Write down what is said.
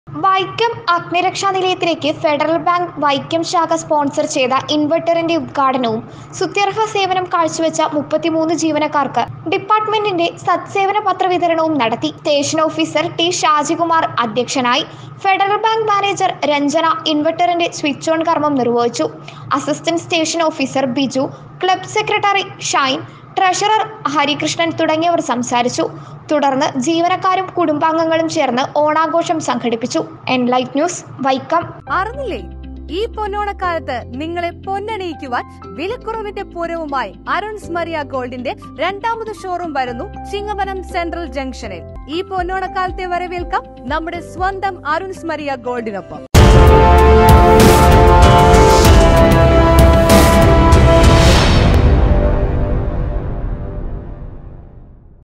വൈക്കം അഗ്നിരക്ഷാ നിലയത്തിലേക്ക് federal bank Vaikom ശാഖ sponsor ചെയ്ത ഇൻവെർട്ടറിന്റെ ഉദ്ഘാടനവും സുത്യർഹ സേവനം കാഴ്ചവെച്ച മുപ്പത്തിമൂന്ന് ജീവനക്കാർക്ക് ഡിപ്പാർട്ട്മെന്റിന്റെ സത്സേവന പത്ര വിതരണവും നടത്തി സ്റ്റേഷൻ ഓഫീസർ ടി ഷാജികുമാർ അധ്യക്ഷനായി ഫെഡറൽ ബാങ്ക് മാനേജർ രഞ്ജന ഇൻവെർട്ടറിന്റെ സ്വിച്ച് ഓൺ കർമ്മം നിർവഹിച്ചു assistant station officer Biju club secretary Shine treasurer Harikrishnan തുടങ്ങിയവർ സംസാരിച്ചു തുടർന്ന് ജീവനക്കാരും കുടുംബാംഗങ്ങളും ചേർന്ന് ഓണാഘോഷം സംഘടിപ്പിച്ചു എൻലൈറ്റ് ന്യൂസ് വൈക്കം അറിഞ്ഞില്ലേ ഈ പൊന്നോണക്കാലത്ത് നിങ്ങളെ പൊന്നണിയിക്കുവാൻ വിലക്കുറവിന്റെ പൂരവുമായി അരുൺസ് മരിയ ഗോൾഡിന്റെ രണ്ടാമത് ഷോറൂം വരുന്നു ചിങ്ങവനം സെൻട്രൽ ജംഗ്ഷനിൽ ഈ പൊന്നോണക്കാലത്തെ വരവേൽക്കാം നമ്മുടെ സ്വന്തം അരുൺസ് മരിയ ഗോൾഡിനൊപ്പം